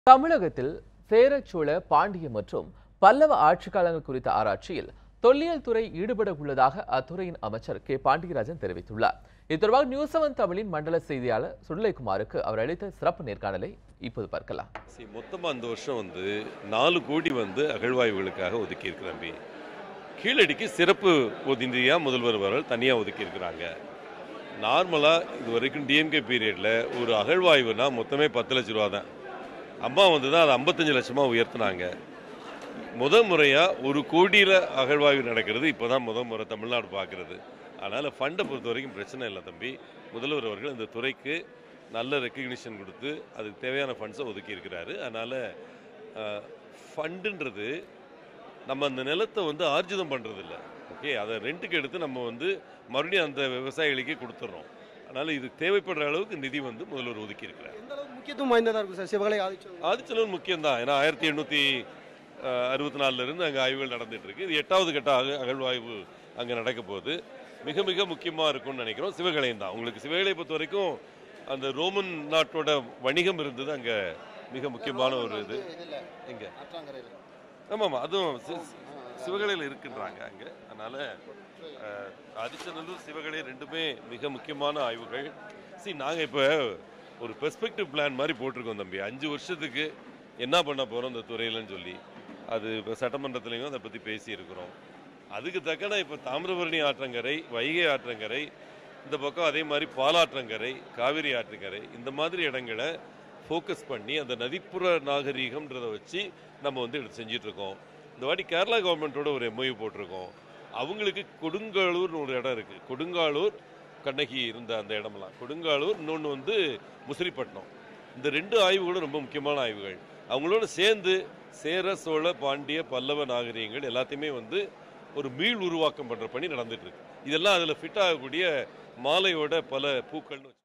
தமிழகத்தில் சேரச்சோழ பாண்டிய மற்றும் பல்லவ ஆட்சி காலங்கள் குறித்த ஆராய்ச்சியில் தொல்லியல் துறை ஈடுபட உள்ளதாக அத்துறையின் அமைச்சர் கே பாண்டியராஜன் தெரிவித்துள்ளார் இது தொடர்பாக நியூஸ் செவன் தமிழின் மண்டல செய்தியாளர் சுடலைக்குமாருக்கு அவர் அளித்த சிறப்பு நேர்காணலை இப்போது பார்க்கலாம் சரி மொத்தமாக அந்த வருஷம் வந்து நாலு கோடி வந்து அகழ்வாய்வுகளுக்காக ஒதுக்கி இருக்கிறாங்க கீழடிக்கு சிறப்பு நிதியாக முதல்வர் அவர்கள் தனியாக ஒதுக்கி இருக்கிறாங்க நார்மலாக இது வரைக்கும் டிஎம்கே பீரியடில் ஒரு அகழ்வாய்வுனா மொத்தமே பத்து லட்ச ரூபா தான் அம்மா வந்து தான் அதை ஐம்பத்தஞ்சு லட்சமாக உயர்த்தினாங்க முத முறையாக ஒரு கோடியில் அகழ்வாய்வு நடக்கிறது இப்போ தான் முத முறை தமிழ்நாடு பார்க்குறது அதனால் ஃபண்டை பொறுத்த வரைக்கும் பிரச்சனை இல்லை தம்பி முதல்வர் அவர்கள் இந்த துறைக்கு நல்ல ரெக்கக்னிஷன் கொடுத்து அதுக்கு தேவையான ஃபண்ட்ஸை ஒதுக்கி இருக்கிறாரு அதனால் ஃபண்டுன்றது நம்ம அந்த நிலத்தை வந்து ஆர்ஜிதம் பண்ணுறது இல்லை ஓகே அதை ரெண்ட்டுக்கு எடுத்து நம்ம வந்து மறுபடியும் அந்த விவசாயிகளுக்கே கொடுத்துட்றோம் அதனால் இது தேவைப்படுற அளவுக்கு நிதி வந்து முதல்வர் ஒதுக்கி இருக்கிறார் எந்த அளவுக்கு முக்கியத்துவம் வாய்ந்ததா இருக்கும் சார் சிவகலை ஆதிச்சம் ஆதிச்சலூர் முக்கியம்தான் ஏன்னா ஆயிரத்தி எண்ணூற்றி அறுபத்தி நாலுல இருந்து அங்கே ஆய்வுகள் நடந்துட்டு இருக்கு இது எட்டாவது கட்ட அக அகழ்வாய்வு அங்கே நடக்க போகுது மிக மிக முக்கியமாக இருக்கும்னு நினைக்கிறோம் சிவகலையும் தான் உங்களுக்கு சிவகலையை பொறுத்த வரைக்கும் அந்த ரோமன் நாட்டோட வணிகம் இருந்தது அங்கே மிக முக்கியமான ஒரு இது எங்க ஆமாம் அதுவும் சி- சிவகலையில் இருக்குன்றாங்க அங்கே அதனால அஹ், ஆதிச்சநல்லூர் சிவகலை ரெண்டுமே மிக முக்கியமான ஆய்வுகள் சரி நாங்கள் இப்போ ஒரு பெர்ஸ்பெக்டிவ் பிளான் மாதிரி போட்டிருக்கோம் தம்பி அஞ்சு வருஷத்துக்கு என்ன பண்ண போகிறோம் இந்த துறையிலன்னு சொல்லி அது இப்போ சட்டமன்றத்துலேயும் அதை பற்றி பேசியிருக்கிறோம் அதுக்கு தக்கன இப்போ தாமிரபரணி ஆற்றங்கரை வைகை ஆற்றங்கரை இந்த பக்கம் அதே மாதிரி பாலாற்றங்கரை காவிரி ஆற்றங்கரை இந்த மாதிரி இடங்களை ஃபோக்கஸ் பண்ணி அந்த நதிப்புற நாகரீகம்ன்றதை வச்சு நம்ம வந்து எடுத்து செஞ்சுட்டு இருக்கோம் இந்த வாட்டி கேரளா கவர்மெண்ட்டோட ஒரு எம்ஒயு போட்டிருக்கோம் அவங்களுக்கு கொடுங்காலூர்னு ஒரு இடம் இருக்கு கொடுங்காலூர் கண்ணகி இருந்த அந்த இடமெல்லாம் கொடுங்காலூர் இன்னொன்று வந்து முசிறிப்பட்டினம் இந்த ரெண்டு ஆய்வுகளும் ரொம்ப முக்கியமான ஆய்வுகள் அவங்களோட சேர்ந்து சேர சோழ பாண்டிய பல்லவ நாகரிகங்கள் எல்லாத்தையுமே வந்து ஒரு மீள் உருவாக்கம் பண்ற பணி நடந்துட்டு இருக்கு இதெல்லாம் அதில் ஃபிட் ஆகக்கூடிய மாலையோட பல பூக்கள்னு வச்சு